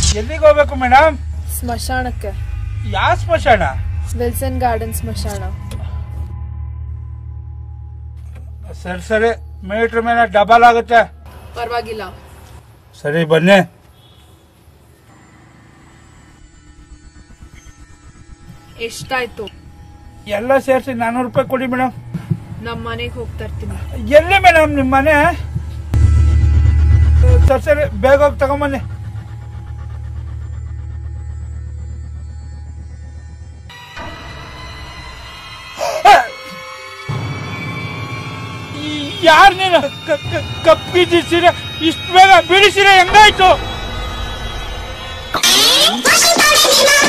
ಎಲ್ಲಿಗೆ ಹೋಗ್ಬೇಕು ಮೇಡಮ್ ಸ್ಮಶಾನಕ್ಕೆ ಯಾವ ಸ್ಮಶಾನ ವಿಲ್ಸನ್ ಗಾರ್ಡನ್ ಸ್ಮಶಾನ ಸರಿ ಸರಿ ಮೀಟ್ರ್ ಮೇಲೆ ಡಬಲ್ ಆಗುತ್ತೆ ಪರವಾಗಿಲ್ಲ ಸರಿ ಬನ್ನಿ ಎಷ್ಟಾಯ್ತು ಎಲ್ಲ ಸೇರಿಸಿ ನಾನ್ನೂರು ರೂಪಾಯಿ ಕೊಡಿ ಮೇಡಮ್ ನಮ್ಮ ಮನೆಗೆ ಹೋಗ್ತಾ ಇರ್ತೀನಿ ಎಲ್ಲಿ ಮೇಡಮ್ ನಿಮ್ಮ ಮನೆ ಸರಿ ಸರಿ ಬೇಗ ಹೋಗಿ ತಗೊಂಬನ್ನಿ ಯಾರು ನೀನು ಕಪ್ಪಿದ್ದಿ ಸೀರೆ ಇಷ್ಟು ಬೇಗ ಬಿಡಿಸಿರೆ ಹೆಂಗಾಯ್ತು Washington,